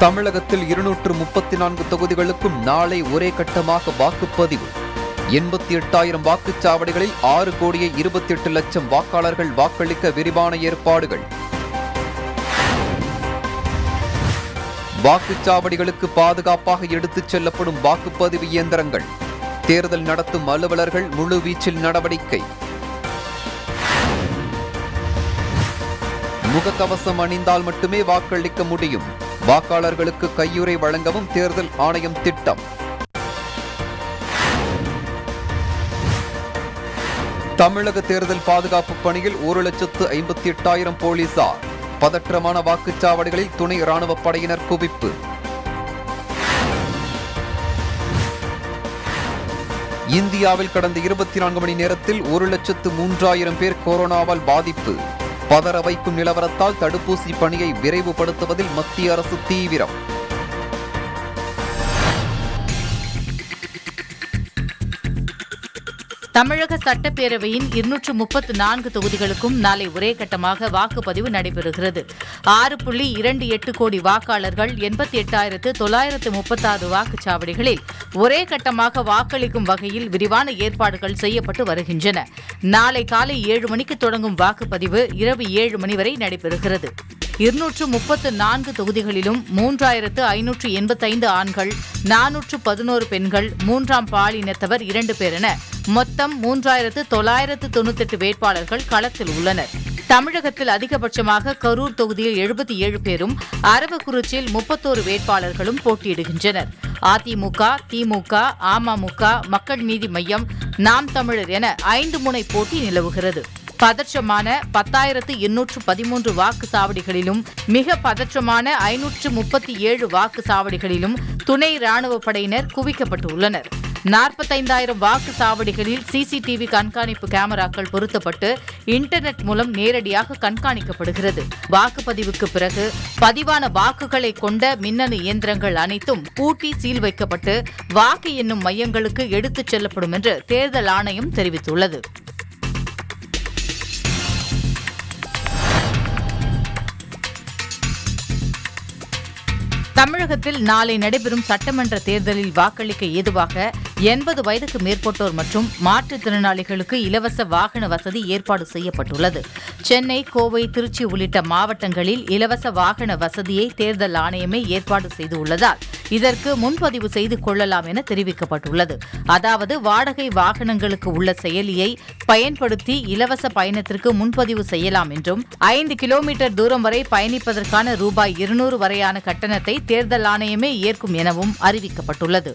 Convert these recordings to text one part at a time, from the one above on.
தமிழகத்தில் இருநூற்று முப்பத்தி நான்கு தொகுதிகளுக்கும் நாளை ஒரே கட்டமாக வாக்குப்பதிவு எண்பத்தி எட்டாயிரம் வாக்குச்சாவடிகளில் ஆறு கோடியே இருபத்தி எட்டு லட்சம் வாக்காளர்கள் வாக்களிக்க விரிவான ஏற்பாடுகள் வாக்குச்சாவடிகளுக்கு பாதுகாப்பாக எடுத்துச் செல்லப்படும் வாக்குப்பதிவு இயந்திரங்கள் தேர்தல் நடத்தும் அலுவலர்கள் முழுவீச்சில் நடவடிக்கை முகக்கவசம் அணிந்தால் மட்டுமே வாக்களிக்க முடியும் வாக்காளர்களுக்கு கையுறை வழங்கவும் தேர்தல் ஆணையம் திட்டம் தமிழக தேர்தல் பாதுகாப்பு பணியில் ஒரு லட்சத்து ஐம்பத்தி எட்டாயிரம் போலீசார் பதற்றமான வாக்குச்சாவடிகளில் துணை ராணுவப் படையினர் குவிப்பு இந்தியாவில் கடந்த இருபத்தி நான்கு மணி நேரத்தில் ஒரு லட்சத்து மூன்றாயிரம் பேர் கொரோனாவால் பாதிப்பு பதற வைக்கும் நிலவரத்தால் தடுப்பூசி பணியை விரைவுபடுத்துவதில் மத்திய அரசு தீவிரம் தமிழக சட்டப்பேரவையின் இருநூற்று முப்பத்து நான்கு தொகுதிகளுக்கும் நாளை ஒரே கட்டமாக வாக்குப்பதிவு நடைபெறுகிறது ஆறு புள்ளி இரண்டு எட்டு கோடி வாக்காளர்கள் எண்பத்தி எட்டாயிரத்து தொள்ளாயிரத்து முப்பத்தாறு வாக்குச்சாவடிகளில் ஒரே கட்டமாக வாக்களிக்கும் வகையில் விரிவான ஏற்பாடுகள் செய்யப்பட்டு வருகின்றன நாளை காலை ஏழு மணிக்கு தொடங்கும் வாக்குப்பதிவு இரவு ஏழு மணி வரை நடைபெறுகிறது இருநூற்று முப்பத்து நான்கு தொகுதிகளிலும் மூன்றாயிரத்து ஐநூற்று எண்பத்தைந்து ஆண்கள் நானூற்று பதினோரு பெண்கள் மூன்றாம் பாலினத்தவர் இரண்டு பேர் என மொத்தம் மூன்றாயிரத்து தொள்ளாயிரத்து தொண்ணூத்தெட்டு வேட்பாளர்கள் களத்தில் உள்ளனர் தமிழகத்தில் அதிகபட்சமாக கரூர் தொகுதியில் எழுபத்தி ஏழு பேரும் அரவக்குறிச்சியில் முப்பத்தோரு வேட்பாளர்களும் போட்டியிடுகின்றனர் அதிமுக திமுக அமமுக மக்கள் நீதி மய்யம் நாம் தமிழர் என ஐந்து முனை போட்டி நிலவுகிறது பதற்றமான பத்தாயிரத்து எண்ணூற்று பதிமூன்று வாக்கு சாவடிகளிலும் மிக பதற்றமான ஐநூற்று முப்பத்தி ஏழு வாக்கு சாவடிகளிலும் துணை ராணுவப் படையினர் குவிக்கப்பட்டுள்ளனர் நாற்பத்தைந்தாயிரம் வாக்கு சாவடிகளில் சிசிடிவி கண்காணிப்பு கேமராக்கள் பொருத்தப்பட்டு இன்டர்நெட் மூலம் நேரடியாக கண்காணிக்கப்படுகிறது வாக்குப்பதிவுக்கு பிறகு பதிவான வாக்குகளை கொண்ட மின்னணு இயந்திரங்கள் அனைத்தும் பூட்டி சீல் வைக்கப்பட்டு வாக்கு எண்ணும் மையங்களுக்கு எடுத்துச் செல்லப்படும் என்று தேர்தல் ஆணையம் தெரிவித்துள்ளது தமிழகத்தில் நாளை நடைபெறும் சட்டமன்ற தேர்தலில் வாக்களிக்க ஏதுவாக எண்பது வயதுக்கு மேற்பட்டோர் மற்றும் மாற்றுத்திறனாளிகளுக்கு இலவச வாகன வசதி ஏற்பாடு செய்யப்பட்டுள்ளது சென்னை கோவை திருச்சி உள்ளிட்ட மாவட்டங்களில் இலவச வாகன வசதியை தேர்தல் ஆணையமே ஏற்பாடு செய்துள்ளதால் இதற்கு முன்பதிவு செய்து கொள்ளலாம் என தெரிவிக்கப்பட்டுள்ளது அதாவது வாடகை வாகனங்களுக்கு உள்ள செயலியை பயன்படுத்தி இலவச பயணத்திற்கு முன்பதிவு செய்யலாம் என்றும் ஐந்து கிலோமீட்டர் தூரம் வரை பயணிப்பதற்கான ரூபாய் இருநூறு வரையான கட்டணத்தை தேர்தல் ஆணையமே ஏற்கும் எனவும் அறிவிக்கப்பட்டுள்ளது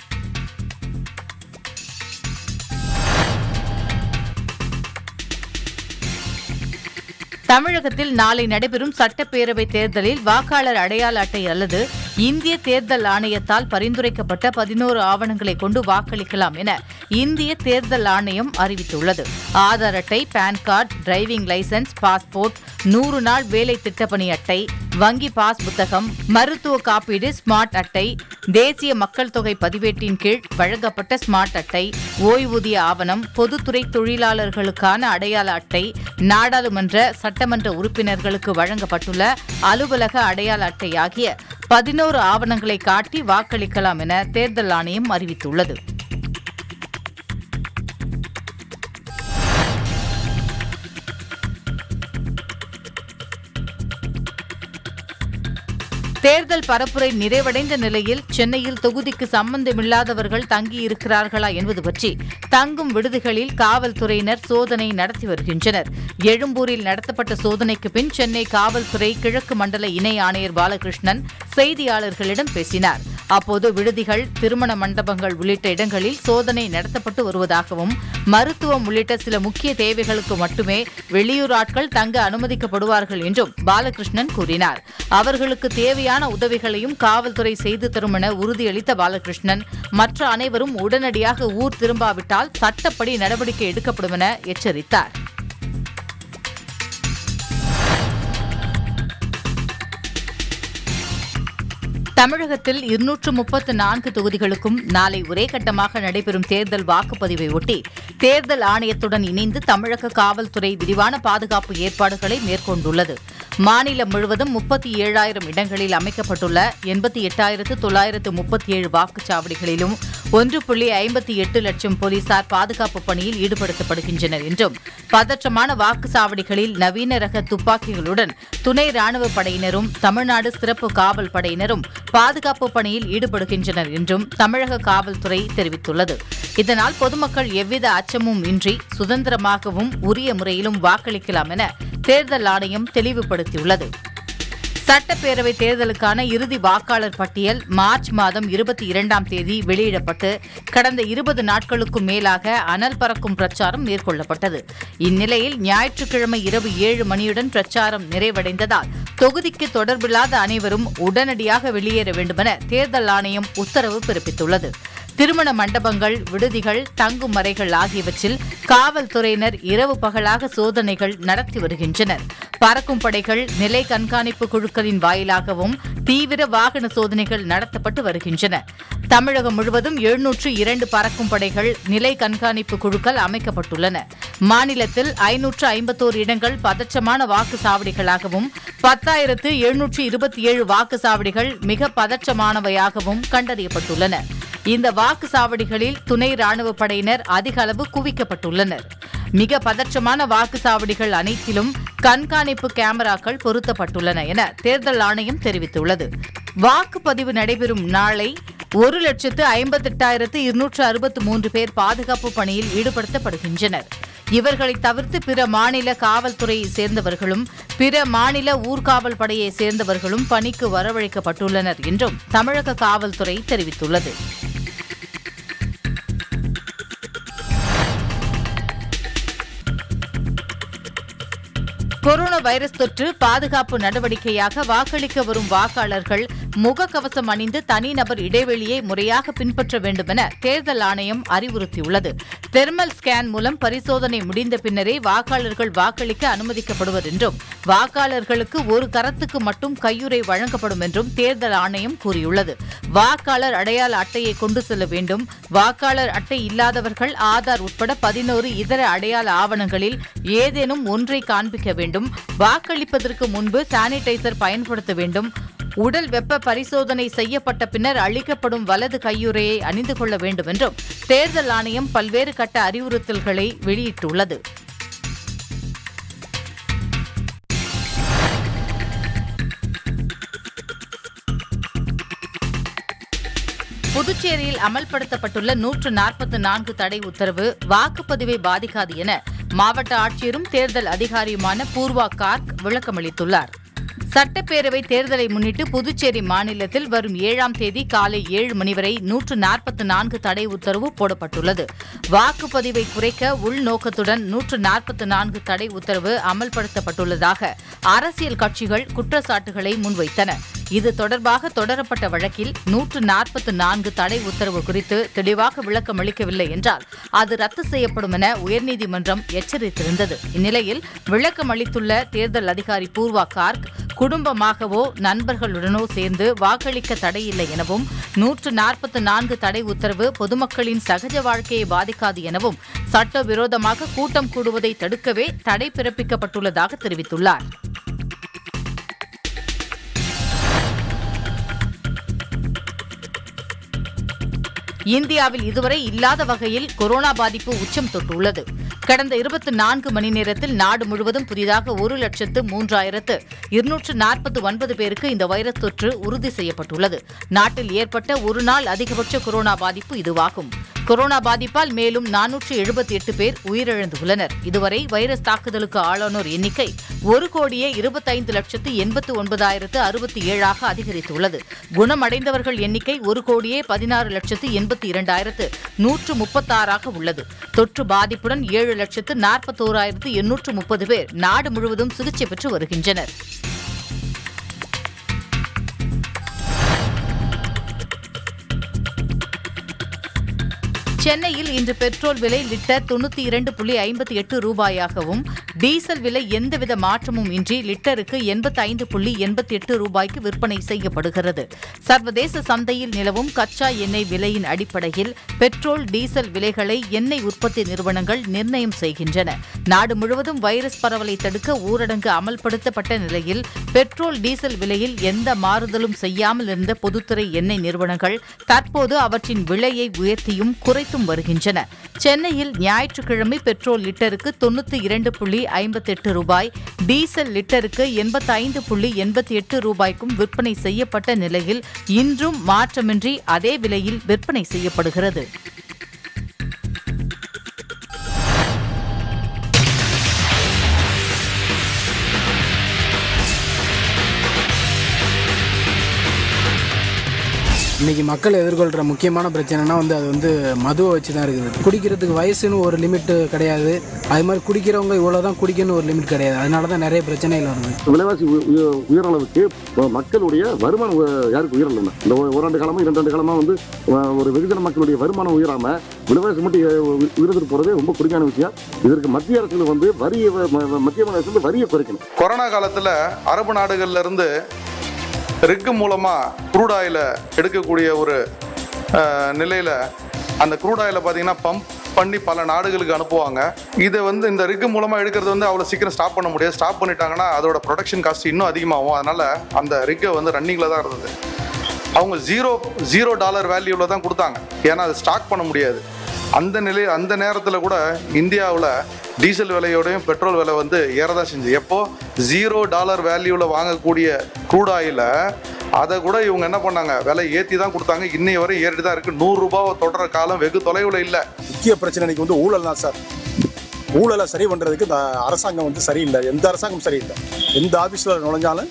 தமிழகத்தில் நாளை நடைபெறும் சட்டப்பேரவைத் தேர்தலில் வாக்காளர் அடையாள அட்டை அல்லது இந்திய தேர்தல் ஆணையத்தால் பரிந்துரைக்கப்பட்ட பதினோரு ஆவணங்களை கொண்டு வாக்களிக்கலாம் என இந்திய தேர்தல் ஆணையம் அறிவித்துள்ளது ஆதார் அட்டை PAN card driving licence passport நூறு நாள் வேலை திட்டப்பணி அட்டை வங்கி பாஸ் புத்தகம் மருத்துவ காப்பீடு ஸ்மார்ட் அட்டை தேசிய மக்கள் தொகை பதிவேட்டின் கீழ் வழங்கப்பட்ட ஸ்மார்ட் அட்டை ஓய்வூதிய ஆவணம் பொதுத்துறை தொழிலாளர்களுக்கான அடையாள அட்டை நாடாளுமன்ற சட்டமன்ற உறுப்பினர்களுக்கு வழங்கப்பட்டுள்ள அலுவலக அடையாள அட்டை ஆகிய பதினோரு ஆவணங்களை காட்டி வாக்களிக்கலாம் என தேர்தல் ஆணையம் அறிவித்துள்ளது தேர்தல் பரப்புரை நிறைவடைந்த நிலையில் சென்னையில் தொகுதிக்கு சம்பந்தமில்லாதவர்கள் தங்கியிருக்கிறார்களா என்பது பற்றி தங்கும் விடுதிகளில் காவல்துறையினர் சோதனை நடத்தி வருகின்றனர் எழும்பூரில் நடத்தப்பட்ட சோதனைக்கு பின் சென்னை காவல்துறை கிழக்கு மண்டல இணை ஆணையர் பாலகிருஷ்ணன் செய்தியாளர்களிடம் பேசினார் அப்போது விடுதிகள் திருமண மண்டபங்கள் உள்ளிட்ட இடங்களில் சோதனை நடத்தப்பட்டு வருவதாகவும் மருத்துவம் உள்ளிட்ட சில முக்கிய தேவைகளுக்கு மட்டுமே வெளியூர் ஆட்கள் தங்க அனுமதிக்கப்படுவார்கள் என்றும் பாலகிருஷ்ணன் கூறினார் அவர்களுக்கு தேவையான உதவிகளையும் காவல்துறை செய்து தரும் என உறுதியளித்த பாலகிருஷ்ணன் மற்ற அனைவரும் உடனடியாக ஊர் திரும்பாவிட்டால் சட்டப்படி நடவடிக்கை எடுக்கப்படும் என எச்சரித்தார் தமிழகத்தில் இருநூற்று முப்பத்து நான்கு தொகுதிகளுக்கும் நாளை ஒரே கட்டமாக நடைபெறும் தேர்தல் வாக்குப்பதிவை ஒட்டி தேர்தல் ஆணையத்துடன் இணைந்து தமிழக காவல்துறை விரிவான பாதுகாப்பு ஏற்பாடுகளை மேற்கொண்டுள்ளது மாநிலம் முழுவதும் முப்பத்தி ஏழாயிரம் இடங்களில் அமைக்கப்பட்டுள்ள எண்பத்தி எட்டாயிரத்து தொள்ளாயிரத்து முப்பத்தி ஏழு வாக்குச்சாவடிகளிலும் ஒன்று புள்ளி ஐம்பத்தி எட்டு லட்சம் போலீசார் பாதுகாப்பு பணியில் ஈடுபடுத்தப்படுகின்றனர் என்றும் பதற்றமான வாக்குச்சாவடிகளில் நவீன ரக துப்பாக்கிகளுடன் துணை ராணுவ படையினரும் தமிழ்நாடு சிறப்பு காவல் படையினரும் பாதுகாப்பு பணியில் ஈடுபடுகின்றனர் என்றும் தமிழக காவல்துறை தெரிவித்துள்ளது இதனால் பொதுமக்கள் எவ்வித அச்சமும் இன்றி சுதந்திரமாகவும் உரிய முறையிலும் வாக்களிக்கலாம் என தேர்தல் ஆணையம் தெளிவுபடுத்தியுள்ளது சட்டப்பேரவை தேர்தலுக்கான இறுதி வாக்காளர் பட்டியல் மார்ச் மாதம் இருபத்தி இரண்டாம் தேதி வெளியிடப்பட்டு கடந்த இருபது நாட்களுக்கும் மேலாக அனல் பறக்கும் பிரச்சாரம் மேற்கொள்ளப்பட்டது இந்நிலையில் ஞாயிற்றுக்கிழமை இரவு ஏழு மணியுடன் பிரச்சாரம் நிறைவடைந்ததால் தொகுதிக்கு தொடர்பில்லாத அனைவரும் உடனடியாக வெளியேற வேண்டுமென தேர்தல் ஆணையம் உத்தரவு பிறப்பித்துள்ளது திருமண மண்டபங்கள் விடுதிகள் தங்கும் அறைகள் ஆகியவற்றில் காவல்துறையினர் இரவு பகலாக சோதனைகள் நடத்தி வருகின்றனர் பறக்கும் படைகள் நிலை கண்காணிப்பு குழுக்களின் வாயிலாகவும் தீவிர வாகன சோதனைகள் நடத்தப்பட்டு வருகின்றன தமிழகம் முழுவதும் எழுநூற்று இரண்டு பறக்கும் படைகள் நிலை கண்காணிப்பு குழுக்கள் அமைக்கப்பட்டுள்ளன மாநிலத்தில் ஐநூற்று ஐம்பத்தோரு இடங்கள் பதற்றமான வாக்குச்சாவடிகளாகவும் பத்தாயிரத்து எழுநூற்று இருபத்தி ஏழு வாக்குச்சாவடிகள் மிக பதற்றமானவையாகவும் கண்டறியப்பட்டுள்ளன இந்த வாக்குச்சாவடிகளில் துணை ராணுவ படையினர் அதிக அளவு குவிக்கப்பட்டுள்ளனர் மிக பதற்றமான வாக்குச்சாவடிகள் அனைத்திலும் கண்காணிப்பு கேமராக்கள் பொருத்தப்பட்டுள்ளன என தேர்தல் ஆணையம் தெரிவித்துள்ளது வாக்குப்பதிவு நடைபெறும் நாளை ஒரு லட்சத்து ஐம்பத்தெட்டாயிரத்து இருநூற்று அறுபத்து மூன்று பேர் பாதுகாப்பு பணியில் ஈடுபடுத்தப்படுகின்றனர் இவர்களை தவிர்த்து பிற மாநில காவல்துறையை சேர்ந்தவர்களும் பிற மாநில ஊர்காவல் படையை சேர்ந்தவர்களும் பணிக்கு வரவழைக்கப்பட்டுள்ளனர் என்றும் தமிழக காவல்துறை தெரிவித்துள்ளது கொரோனா வைரஸ் தொற்று பாதுகாப்பு நடவடிக்கையாக வாக்களிக்க வரும் வாக்காளர்கள் முகக்கவசம் அணிந்து தனிநபர் இடைவெளியை முறையாக பின்பற்ற வேண்டும் என தேர்தல் ஆணையம் அறிவுறுத்தியுள்ளது தெர்மல் ஸ்கேன் மூலம் பரிசோதனை முடிந்த பின்னரே வாக்காளர்கள் வாக்களிக்க அனுமதிக்கப்படுவர் என்றும் வாக்காளர்களுக்கு ஒரு கரத்துக்கு மட்டும் கையுறை வழங்கப்படும் என்றும் தேர்தல் ஆணையம் கூறியுள்ளது வாக்காளர் அடையாள அட்டையை கொண்டு செல்ல வேண்டும் வாக்காளர் அட்டை இல்லாதவர்கள் ஆதார் உட்பட பதினோரு இதர அடையாள ஆவணங்களில் ஏதேனும் ஒன்றை காண்பிக்க வேண்டும் வாக்களிப்பதற்கு முன்பு சானிடைசர் பயன்படுத்த வேண்டும் உடல் வெப்ப பரிசோதனை செய்யப்பட்ட பின்னர் அளிக்கப்படும் வலது கையுறையை அணிந்து கொள்ள வேண்டும் என்றும் தேர்தல் ஆணையம் பல்வேறு கட்ட அறிவுறுத்தல்களை வெளியிட்டுள்ளது புதுச்சேரியில் அமல்படுத்தப்பட்டுள்ள நூற்று நாற்பத்தி நான்கு தடை உத்தரவு வாக்குப்பதிவை பாதிக்காது என மாவட்ட ஆட்சியரும் தேர்தல் அதிகாரியுமான பூர்வா கார்க் விளக்கமளித்துள்ளார் சட்டப்பேரவை தேர்தலை முன்னிட்டு புதுச்சேரி மாநிலத்தில் வரும் ஏழாம் தேதி காலை ஏழு மணி வரை நூற்று நாற்பத்தி நான்கு தடை உத்தரவு போடப்பட்டுள்ளது வாக்குப்பதிவை குறைக்க உள்நோக்கத்துடன் நூற்று நாற்பத்தி நான்கு தடை உத்தரவு அமல்படுத்தப்பட்டுள்ளதாக அரசியல் கட்சிகள் குற்றச்சாட்டுகளை முன்வைத்தன இது தொடர்பாக தொடரப்பட்ட வழக்கில் நூற்று நாற்பத்தி நான்கு தடை உத்தரவு குறித்து தெளிவாக விளக்கம் அளிக்கவில்லை என்றால் அது ரத்து செய்யப்படும் என உயர்நீதிமன்றம் எச்சரித்திருந்தது இந்நிலையில் விளக்கம் அளித்துள்ள தேர்தல் அதிகாரி பூர்வா கார்க் குடும்பமாகவோ நண்பர்களுடனோ சேர்ந்து வாக்களிக்க தடையில்லை எனவும் நூற்று நாற்பத்தி நான்கு தடை உத்தரவு பொதுமக்களின் சகஜ வாழ்க்கையை பாதிக்காது எனவும் சட்டவிரோதமாக கூட்டம் கூடுவதை தடுக்கவே தடை பிறப்பிக்கப்பட்டுள்ளதாக தெரிவித்துள்ளார் இந்தியாவில் இதுவரை இல்லாத வகையில் கொரோனா பாதிப்பு உச்சம் தொட்டுள்ளது கடந்த இருபத்தி நான்கு மணி நேரத்தில் நாடு முழுவதும் புதிதாக ஒரு லட்சத்து மூன்றாயிரத்து இருநூற்று நாற்பத்தி ஒன்பது பேருக்கு இந்த வைரஸ் தொற்று உறுதி செய்யப்பட்டுள்ளது நாட்டில் ஏற்பட்ட ஒரு நாள் அதிகபட்ச கொரோனா பாதிப்பு இதுவாகும் கொரோனா பாதிப்பால் மேலும் நானூற்று எழுபத்தி எட்டு பேர் உயிரிழந்துள்ளனர் இதுவரை வைரஸ் தாக்குதலுக்கு ஆளானோர் எண்ணிக்கை ஒரு கோடியே இருபத்தைந்து லட்சத்து எண்பத்து ஒன்பதாயிரத்து அறுபத்தி ஏழாக அதிகரித்துள்ளது குணமடைந்தவர்கள் எண்ணிக்கை ஒரு கோடியே பதினாறு லட்சத்து எண்பத்தி இரண்டாயிரத்து நூற்று முப்பத்தாறாக உள்ளது தொற்று பாதிப்புடன் ஏழு லட்சத்து நாற்பத்தோராயிரத்து எண்ணூற்று முப்பது பேர் நாடு முழுவதும் சிகிச்சை பெற்று வருகின்றனர் சென்னையில் இன்று பெட்ரோல் விலை லிட்டர் தொண்ணூத்தி இரண்டு புள்ளி ஐம்பத்தி எட்டு ரூபாயாகவும் டீசல் விலை எந்தவித மாற்றமும் இன்றி லிட்டருக்கு எண்பத்தி ஐந்து புள்ளி எண்பத்தி எட்டு ரூபாய்க்கு விற்பனை செய்யப்படுகிறது சர்வதேச சந்தையில் நிலவும் கச்சா எண்ணெய் விலையின் அடிப்படையில் பெட்ரோல் டீசல் விலைகளை எண்ணெய் உற்பத்தி நிறுவனங்கள் நிர்ணயம் செய்கின்றன நாடு முழுவதும் வைரஸ் பரவலை தடுக்க ஊரடங்கு அமல்படுத்தப்பட்ட நிலையில் பெட்ரோல் டீசல் விலையில் எந்த மாறுதலும் செய்யாமல் இருந்த பொதுத்துறை எண்ணெய் நிறுவனங்கள் தற்போது அவற்றின் விலையை உயர்த்தியும் குறைத்தும் வருகின்றன சென்னையில் ஞாயிற்றுக்கிழமை பெட்ரோல் லிட்டருக்கு தொண்ணூத்தி இரண்டு புள்ளி ஐம்பத்தி எட்டு ரூபாய் டீசல் லிட்டருக்கு எண்பத்தி ஐந்து புள்ளி எண்பத்தி எட்டு ரூபாய்க்கும் விற்பனை செய்யப்பட்ட நிலையில் இன்றும் மாற்றமின்றி அதே விலையில் விற்பனை செய்யப்படுகிறது இன்னைக்கு மக்கள் எதிர்கொள்கிற முக்கியமான பிரச்சனைனா வந்து அது வந்து மதுவை வச்சு தான் இருக்குது குடிக்கிறதுக்கு வயசுன்னு ஒரு லிமிட்டு கிடையாது அது மாதிரி குடிக்கிறவங்க இவ்வளோ தான் குடிக்கணும்னு ஒரு லிமிட் கிடையாது அதனால தான் நிறைய பிரச்சனைகள் வருது விலைவாசி உய- உய- உயர அளவுக்கு அஹ், மக்களுடைய வருமானம் உய- யாருக்கு உயரல இந்த ஒரு- ஓராண்டு காலமா இரண்டு ஆண்டு காலமா வந்து அஹ், ஒரு வெகுஜன மக்களுடைய வருமானம் உயராம விலைவாசி மட்டும் உய- உயர்ந்துட்டு போறதே ரொம்ப குறிக்கான விஷயம் இதற்கு மத்திய அரசு வந்து வரியை வ- ம- மத்திய மாநில அரசு வந்து வரியை குறைக்கணும் கொரோனா காலத்தில் அரபு நாடுகள்ல இருந்து ரிக்கு மூலமாக க்ரூட் ஆயிலை எடுக்கக்கூடிய ஒரு அஹ், நிலையில அந்த க்ரூட் ஆயிலை பார்த்தீங்கன்னா பம்ப் பண்ணி பல நாடுகளுக்கு அனுப்புவாங்க இதை வந்து இந்த ரிக்கு மூலமாக எடுக்கிறது வந்து அவ்வளோ சீக்கிரம் ஸ்டாப் பண்ண முடியாது ஸ்டாப் பண்ணிட்டாங்கன்னா அதோட ப்ரொடக்ஷன் காஸ்ட் இன்னும் அதிகமாகும் அதனால அந்த ரிக்கை வந்து ரன்னிங்கில் தான் இருந்தது அவங்க ஜீரோ ஜீரோ டாலர் வேல்யூவில் தான் கொடுத்தாங்க ஏன்னா அது ஸ்டாக் பண்ண முடியாது அந்த நிலை அந்த நேரத்தில் கூட இந்தியாவில் டீசல் விலையோடையும் பெட்ரோல் விலை வந்து ஏறதான் செஞ்சு எப்போ ஜீரோ டாலர் வேல்யூவில் வாங்கக்கூடிய க்ரூட் ஆயிலை அதை கூட இவங்க என்ன பண்ணாங்க விலை ஏற்றி தான் கொடுத்தாங்க இன்னைய வரை ஏறிட்டு தான் இருக்குது நூறுரூபாவை தொடர காலம் வெகு தொலைவில் இல்லை முக்கிய பிரச்சனை இன்னைக்கு வந்து ஊழல் தான் சார் ஊழலை சரி பண்ணுறதுக்கு இந்த அரசாங்கம் வந்து சரியில்லை எந்த அரசாங்கம் சரியில்லை எந்த ஆஃபீஸில் நுழைஞ்சாலும்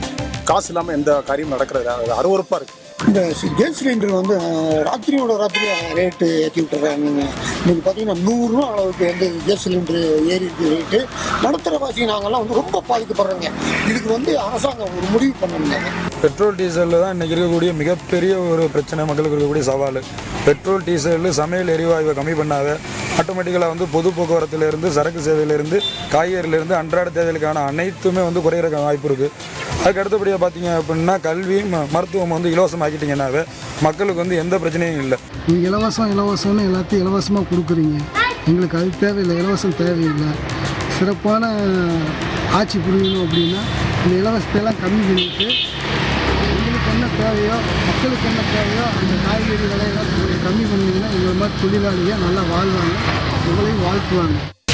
காசு இல்லாமல் எந்த காரியமும் நடக்கிறது அது அருவறுப்பாக இருக்குது இந்த சி- கேஸ் சிலிண்டர் வந்து அஹ், ராத்திரியோட ராத்திரி ரேட்டு ஏற்றி விட்டுறாங்க இன்னைக்கு பார்த்தீங்கன்னா நூறுரூவா அளவுக்கு வந்து கேஸ் சிலிண்டர் ஏறி இருக்கு ரேட்டு நடுத்தர வாசி நாங்கள்லாம் வந்து ரொம்ப பாதிக்கப்படுறோங்க இதுக்கு வந்து அரசாங்கம் ஒரு முடிவு பண்ணணுங்க பெட்ரோல் டீசலில் தான் இன்றைக்கி இருக்கக்கூடிய மிகப்பெரிய ஒரு பிரச்சனை மக்களுக்கு இருக்கக்கூடிய சவால் பெட்ரோல் டீசல் சமையல் எரிவாயுவை கம்மி பண்ணாத ஆட்டோமேட்டிக்கலாக வந்து பொது போக்குவரத்துலேருந்து சரக்கு சேவையிலேருந்து காய்கறியிலேருந்து அன்றாட தேவைகளுக்கான அனைத்துமே வந்து குறையிற வாய்ப்பு இருக்குது அதுக்கு அடுத்தபடியாக பார்த்தீங்க அப்படின்னா கல்வி ம- மருத்துவம் வந்து இலவசமாக்கிட்டீங்கன்னாவே மக்களுக்கு வந்து எந்த பிரச்சனையும் இல்லை நீங்கள் இலவசம் இலவசம்னு எல்லாத்தையும் இலவசமாக கொடுக்குறீங்க எங்களுக்கு அது தேவையில்லை இலவசம் தேவையில்லை சிறப்பான ஆட்சி புரியணும் அப்படின்னா இந்த இலவசத்தையெல்லாம் கம்மி பண்ணிட்டு எங்களுக்கு என்ன தேவையோ மக்களுக்கு என்ன தேவையோ அந்த காய்கறி விலையெல்லாம் கொஞ்சம் கம்மி பண்ணிங்கன்னா எங்களை மாதிரி தொழிலாளிங்க நல்லா வாழ்வாங்க உங்களையும் வாழ்த்துவாங்க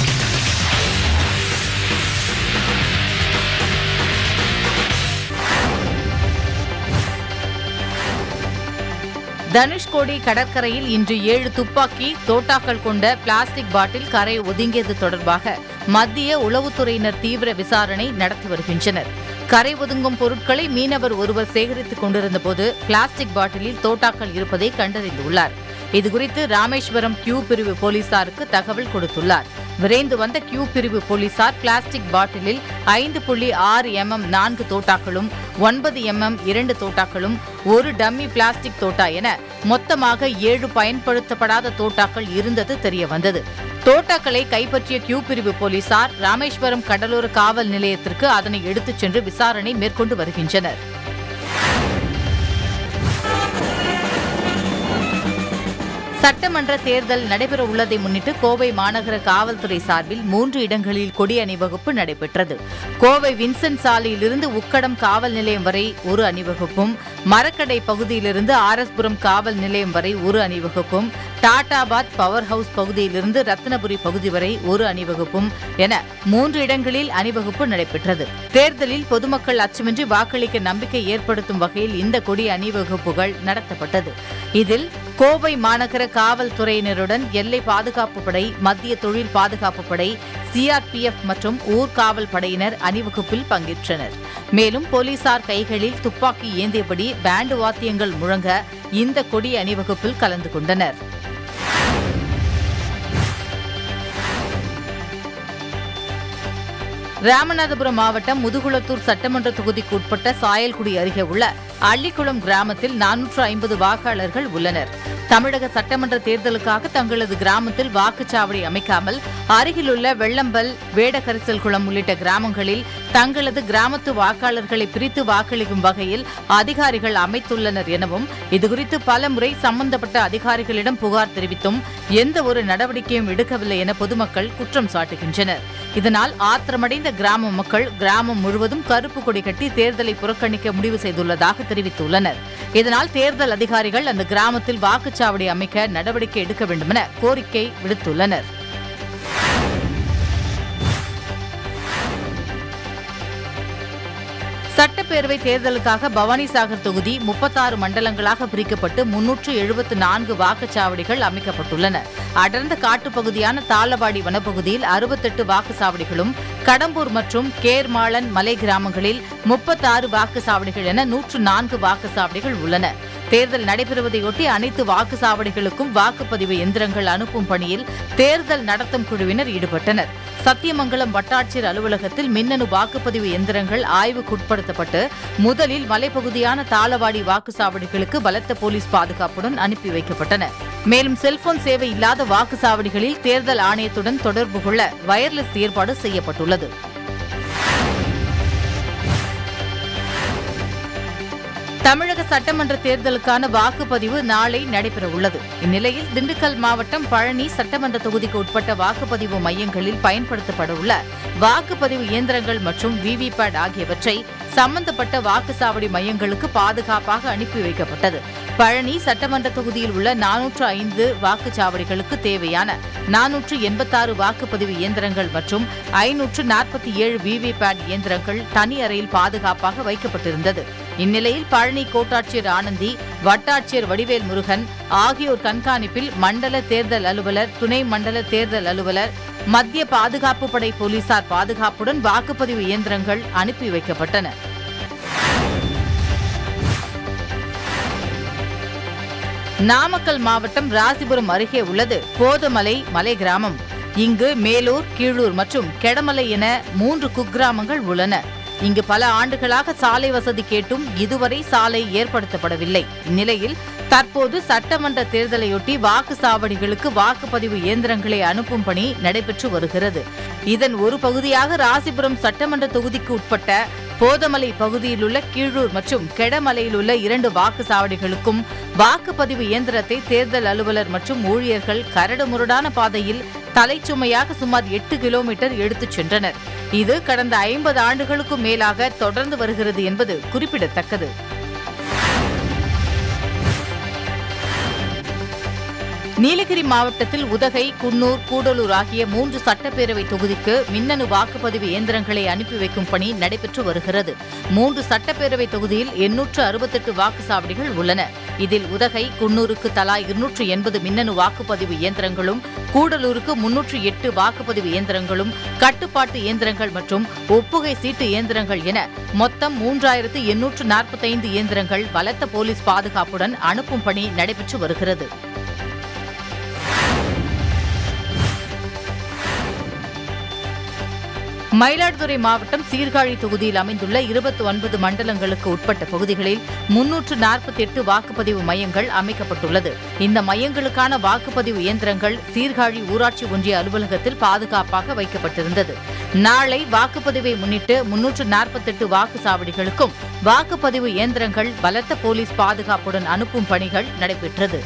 தனுஷ்கோடி கடற்கரையில் இன்று ஏழு துப்பாக்கி தோட்டாக்கள் கொண்ட பிளாஸ்டிக் பாட்டில் கரை ஒதுங்கியது தொடர்பாக மத்திய உளவுத்துறையினர் தீவிர விசாரணை நடத்தி வருகின்றனர் கரை ஒதுங்கும் பொருட்களை மீனவர் ஒருவர் சேகரித்துக் கொண்டிருந்தபோது பிளாஸ்டிக் பாட்டிலில் தோட்டாக்கள் இருப்பதை கண்டறிந்துள்ளார் இதுகுறித்து ராமேஸ்வரம் கியூ பிரிவு போலீசாருக்கு தகவல் கொடுத்துள்ளார் விரைந்து வந்த கியூ பிரிவு போலீசார் பிளாஸ்டிக் பாட்டிலில் ஐந்து புள்ளி ஆறு எம்எம் நான்கு தோட்டாக்களும் ஒன்பது எம்எம் இரண்டு தோட்டாக்களும் ஒரு டம்மி பிளாஸ்டிக் தோட்டா என மொத்தமாக ஏழு பயன்படுத்தப்படாத தோட்டாக்கள் இருந்தது தெரிய வந்தது தோட்டாக்களை கைப்பற்றிய கியூ பிரிவு போலீசார் ராமேஸ்வரம் கடலோர காவல் நிலையத்திற்கு அதனை எடுத்துச் சென்று விசாரணை மேற்கொண்டு வருகின்றனர் சட்டமன்ற தேர்தல் நடைபெற உள்ளதை முன்னிட்டு கோவை மாநகர காவல்துறை சார்பில் மூன்று இடங்களில் கொடி அணிவகுப்பு நடைபெற்றது கோவை வின்சென்ட் சாலையிலிருந்து உக்கடம் காவல் நிலையம் வரை ஒரு அணிவகுப்பும் மரக்கடை பகுதியிலிருந்து ஆர்எஸ்புரம் காவல் நிலையம் வரை ஒரு அணிவகுப்பும் டாடாபாத் பவர் ஹவுஸ் பகுதியிலிருந்து ரத்னபுரி பகுதி வரை ஒரு அணிவகுப்பும் என மூன்று இடங்களில் அணிவகுப்பு நடைபெற்றது தேர்தலில் பொதுமக்கள் அச்சமின்றி வாக்களிக்க நம்பிக்கை ஏற்படுத்தும் வகையில் இந்த கொடி அணிவகுப்புகள் நடத்தப்பட்டது இதில் கோவை மாநகர காவல்துறையினருடன் எல்லை பாதுகாப்பு படை மத்திய தொழில் பாதுகாப்பு படை சிஆர்பிஎஃப் மற்றும் ஊர்காவல் படையினர் அணிவகுப்பில் பங்கேற்றனர் மேலும் போலீசார் கைகளில் துப்பாக்கி ஏந்தியபடி பேண்டு வாத்தியங்கள் முழங்க இந்த கொடி அணிவகுப்பில் கலந்து கொண்டனர் ராமநாதபுரம் மாவட்டம் முதுகுளத்தூர் சட்டமன்ற தொகுதிக்கு உட்பட்ட சாயல்குடி அருகே உள்ள அள்ளிக்குளம் கிராமத்தில் நானூற்று ஐம்பது வாக்காளர்கள் உள்ளனர் தமிழக சட்டமன்ற தேர்தலுக்காக தங்களது கிராமத்தில் வாக்குச்சாவடி அமைக்காமல் அருகிலுள்ள வெள்ளம்பல் வேடக்கரிசல் குளம் உள்ளிட்ட கிராமங்களில் தங்களது கிராமத்து வாக்காளர்களை பிரித்து வாக்களிக்கும் வகையில் அதிகாரிகள் அமைத்துள்ளனர் எனவும் இதுகுறித்து பல முறை சம்பந்தப்பட்ட அதிகாரிகளிடம் புகார் தெரிவித்தும் எந்த ஒரு நடவடிக்கையும் எடுக்கவில்லை என பொதுமக்கள் குற்றம் சாட்டுகின்றனர் இதனால் ஆத்திரமடைந்த கிராம மக்கள் கிராமம் முழுவதும் கருப்பு கொடி கட்டி தேர்தலை புறக்கணிக்க முடிவு செய்துள்ளதாக தெரிவித்துள்ளனர் இதனால் தேர்தல் அதிகாரிகள் அந்த கிராமத்தில் வாக்குச்சாவடி அமைக்க நடவடிக்கை எடுக்க வேண்டுமென கோரிக்கை விடுத்துள்ளனர் சட்டப்பேரவை தேர்தலுக்காக பவானிசாகர் தொகுதி முப்பத்தாறு மண்டலங்களாக பிரிக்கப்பட்டு முன்னூற்று எழுபத்து நான்கு வாக்குச்சாவடிகள் அமைக்கப்பட்டுள்ளன அடர்ந்த காட்டுப்பகுதியான தாளவாடி வனப்பகுதியில் அறுபத்தெட்டு வாக்குச்சாவடிகளும் கடம்பூர் மற்றும் கேர்மாளன் மலை கிராமங்களில் முப்பத்தாறு வாக்குச்சாவடிகள் என நூற்று நான்கு வாக்குச்சாவடிகள் உள்ளன தேர்தல் நடைபெறுவதையொட்டி அனைத்து வாக்குச்சாவடிகளுக்கும் வாக்குப்பதிவு எந்திரங்கள் அனுப்பும் பணியில் தேர்தல் நடத்தும் குழுவினர் ஈடுபட்டனர் சத்தியமங்கலம் வட்டாட்சியர் அலுவலகத்தில் மின்னணு வாக்குப்பதிவு எந்திரங்கள் ஆய்வுக்குட்படுத்தப்பட்டு முதலில் மலைப்பகுதியான தாளவாடி வாக்குச்சாவடிகளுக்கு பலத்த போலீஸ் பாதுகாப்புடன் அனுப்பி வைக்கப்பட்டன மேலும் செல்போன் சேவை இல்லாத வாக்குச்சாவடிகளில் தேர்தல் ஆணையத்துடன் தொடர்பு கொள்ள வயர்லெஸ் ஏற்பாடு செய்யப்பட்டுள்ளது தமிழக சட்டமன்ற தேர்தலுக்கான வாக்குப்பதிவு நாளை நடைபெறவுள்ளது இந்நிலையில் திண்டுக்கல் மாவட்டம் பழனி சட்டமன்ற தொகுதிக்கு உட்பட்ட வாக்குப்பதிவு மையங்களில் பயன்படுத்தப்படவுள்ள வாக்குப்பதிவு இயந்திரங்கள் மற்றும் விவிபேட் ஆகியவற்றை சம்பந்தப்பட்ட வாக்குச்சாவடி மையங்களுக்கு பாதுகாப்பாக அனுப்பி வைக்கப்பட்டது பழனி சட்டமன்ற தொகுதியில் உள்ள நானூற்று ஐந்து வாக்குச்சாவடிகளுக்கு தேவையான நானூற்று எண்பத்தாறு வாக்குப்பதிவு இயந்திரங்கள் மற்றும் ஐநூற்று நாற்பத்தி ஏழு விவிபேட் இயந்திரங்கள் தனி அறையில் பாதுகாப்பாக வைக்கப்பட்டிருந்தது இந்நிலையில் பழனி கோட்டாட்சியர் ஆனந்தி வட்டாட்சியர் வடிவேல் முருகன் ஆகியோர் கண்காணிப்பில் மண்டல தேர்தல் அலுவலர் துணை மண்டல தேர்தல் அலுவலர் மத்திய பாதுகாப்பு படை போலீசார் பாதுகாப்புடன் வாக்குப்பதிவு இயந்திரங்கள் அனுப்பி வைக்கப்பட்டன நாமக்கல் மாவட்டம் ராசிபுரம் அருகே உள்ளது போதமலை மலை கிராமம் இங்கு மேலூர் கீழூர் மற்றும் கெடமலை என மூன்று குக்கிராமங்கள் உள்ளன இங்கு பல ஆண்டுகளாக சாலை வசதி கேட்டும் இதுவரை சாலை ஏற்படுத்தப்படவில்லை இந்நிலையில் தற்போது சட்டமன்ற தேர்தலையொட்டி வாக்குச்சாவடிகளுக்கு வாக்குப்பதிவு இயந்திரங்களை அனுப்பும் பணி நடைபெற்று வருகிறது இதன் ஒரு பகுதியாக ராசிபுரம் சட்டமன்ற தொகுதிக்கு உட்பட்ட போதமலை பகுதியில் உள்ள கீழூர் மற்றும் கெடமலையில் உள்ள இரண்டு வாக்குச்சாவடிகளுக்கும் வாக்குப்பதிவு இயந்திரத்தை தேர்தல் அலுவலர் மற்றும் ஊழியர்கள் கரடுமுரடான பாதையில் தலைச்சுமையாக சுமார் எட்டு கிலோமீட்டர் எடுத்துச் சென்றனர் இது கடந்த ஐம்பது ஆண்டுகளுக்கும் மேலாக தொடர்ந்து வருகிறது என்பது குறிப்பிடத்தக்கது நீலகிரி மாவட்டத்தில் உதகை குன்னூர் கூடலூர் ஆகிய மூன்று சட்டப்பேரவை தொகுதிக்கு மின்னணு வாக்குப்பதிவு இயந்திரங்களை அனுப்பி வைக்கும் பணி நடைபெற்று வருகிறது மூன்று சட்டப்பேரவை தொகுதியில் எண்ணூற்று அறுபத்தெட்டு வாக்குச்சாவடிகள் உள்ளன இதில் உதகை குன்னூருக்கு தலா இருநூற்று எண்பது மின்னணு வாக்குப்பதிவு இயந்திரங்களும் கூடலூருக்கு முன்னூற்று எட்டு வாக்குப்பதிவு இயந்திரங்களும் கட்டுப்பாட்டு இயந்திரங்கள் மற்றும் ஒப்புகை சீட்டு இயந்திரங்கள் என மொத்தம் மூன்றாயிரத்து எண்ணூற்று நாற்பத்தைந்து இயந்திரங்கள் பலத்த போலீஸ் பாதுகாப்புடன் அனுப்பும் பணி நடைபெற்று வருகிறது மயிலாடுதுறை மாவட்டம் சீர்காழி தொகுதியில் அமைந்துள்ள இருபத்தி ஒன்பது மண்டலங்களுக்கு உட்பட்ட பகுதிகளில் முன்னூற்று நாற்பத்தி எட்டு வாக்குப்பதிவு மையங்கள் அமைக்கப்பட்டுள்ளது இந்த மையங்களுக்கான வாக்குப்பதிவு இயந்திரங்கள் சீர்காழி ஊராட்சி ஒன்றிய அலுவலகத்தில் பாதுகாப்பாக வைக்கப்பட்டிருந்தது நாளை வாக்குப்பதிவை முன்னிட்டு முன்னூற்று நாற்பத்தெட்டு வாக்குச்சாவடிகளுக்கும் வாக்குப்பதிவு இயந்திரங்கள் பலத்த போலீஸ் பாதுகாப்புடன் அனுப்பும் பணிகள் நடைபெற்றது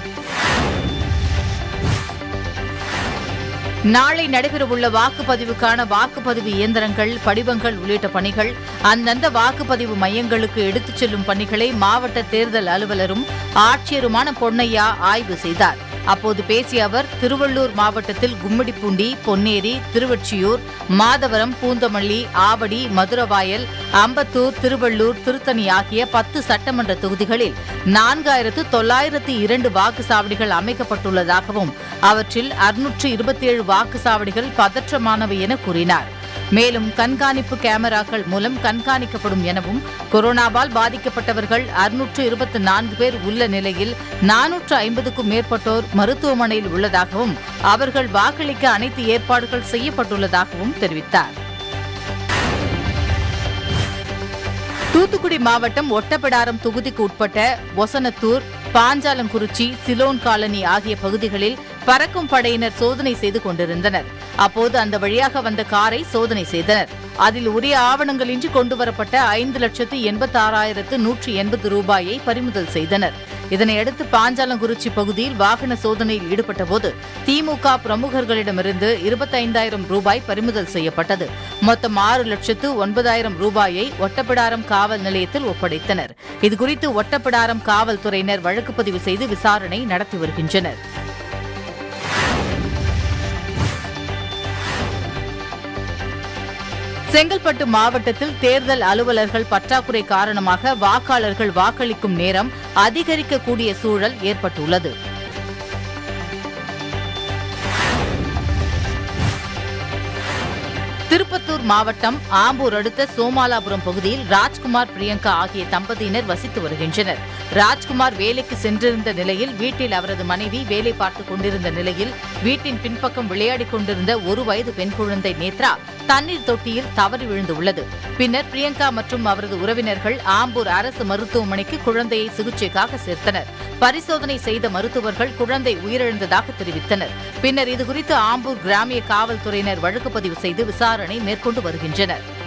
நாளை நடைபெறவுள்ள வாக்குப்பதிவுக்கான வாக்குப்பதிவு இயந்திரங்கள் படிவங்கள் உள்ளிட்ட பணிகள் அந்தந்த வாக்குப்பதிவு மையங்களுக்கு எடுத்துச் செல்லும் பணிகளை மாவட்ட தேர்தல் அலுவலரும் ஆட்சியருமான பொன்னையா ஆய்வு செய்தார் அப்போது பேசிய அவர் திருவள்ளூர் மாவட்டத்தில் கும்மிடிப்பூண்டி பொன்னேரி திருவொற்றியூர் மாதவரம் பூந்தமல்லி ஆவடி மதுரவாயல் அம்பத்தூர் திருவள்ளூர் திருத்தணி ஆகிய பத்து சட்டமன்ற தொகுதிகளில் நான்காயிரத்து தொள்ளாயிரத்து இரண்டு வாக்குச்சாவடிகள் அமைக்கப்பட்டுள்ளதாகவும் அவற்றில் அறுநூற்று இருபத்தி ஏழு வாக்குச்சாவடிகள் பதற்றமானவை என கூறினார் மேலும் கண்காணிப்பு கேமராக்கள் மூலம் கண்காணிக்கப்படும் எனவும் கொரோனாவால் பாதிக்கப்பட்டவர்கள் அறுநூற்று இருபத்தி நான்கு பேர் உள்ள நிலையில் நானூற்று ஐம்பதுக்கும் மேற்பட்டோர் மருத்துவமனையில் உள்ளதாகவும் அவர்கள் வாக்களிக்க அனைத்து ஏற்பாடுகள் செய்யப்பட்டுள்ளதாகவும் தெரிவித்தார் தூத்துக்குடி மாவட்டம் ஒட்டப்பிடாரம் தொகுதிக்கு உட்பட்ட ஒசனத்தூர் பாஞ்சாலங்குறிச்சி சிலோன் காலனி ஆகிய பகுதிகளில் பறக்கும் படையினர் சோதனை செய்து கொண்டிருந்தனர் அப்போது அந்த வழியாக வந்த காரை சோதனை செய்தனர் அதில் உரிய ஆவணங்களின்றி கொண்டுவரப்பட்ட ஐந்து லட்சத்து எண்பத்தாறாயிரத்து நூற்றி எண்பது ரூபாயை பறிமுதல் செய்தனர் இதனையடுத்து பாஞ்சாலங்குறிச்சி பகுதியில் வாகன சோதனையில் ஈடுபட்டபோது திமுக பிரமுகர்களிடமிருந்து இருபத்தைந்தாயிரம் ரூபாய் பறிமுதல் செய்யப்பட்டது மொத்தம் ஆறு லட்சத்து ஒன்பதாயிரம் ரூபாயை ஒட்டப்பிடாரம் காவல் நிலையத்தில் ஒப்படைத்தனர் இதுகுறித்து ஒட்டப்பிடாரம் காவல்துறையினர் வழக்கு பதிவு செய்து விசாரணை நடத்தி வருகின்றனர் செங்கல்பட்டு மாவட்டத்தில் தேர்தல் அலுவலர்கள் பற்றாக்குறை காரணமாக வாக்காளர்கள் வாக்களிக்கும் நேரம் அதிகரிக்கக்கூடிய சூழல் ஏற்பட்டுள்ளது திருப்பத்தூர் மாவட்டம் ஆம்பூர் அடுத்த சோமாலாபுரம் பகுதியில் ராஜ்குமார் பிரியங்கா ஆகிய தம்பதியினர் வசித்து வருகின்றனர் ராஜ்குமார் வேலைக்கு சென்றிருந்த நிலையில் வீட்டில் அவரது மனைவி வேலை பார்த்துக் கொண்டிருந்த நிலையில் வீட்டின் பின்பக்கம் விளையாடிக் கொண்டிருந்த ஒரு வயது பெண் குழந்தை நேத்ரா தண்ணீர் தொட்டியில் தவறி விழுந்துள்ளது பின்னர் பிரியங்கா மற்றும் அவரது உறவினர்கள் ஆம்பூர் அரசு மருத்துவமனைக்கு குழந்தையை சிகிச்சைக்காக சேர்த்தனர் பரிசோதனை செய்த மருத்துவர்கள் குழந்தை உயிரிழந்ததாக தெரிவித்தனர் பின்னர் இதுகுறித்து ஆம்பூர் கிராமிய காவல்துறையினர் வழக்கு பதிவு செய்து விசாரணை மேற்கொண்டு வருகின்றனர்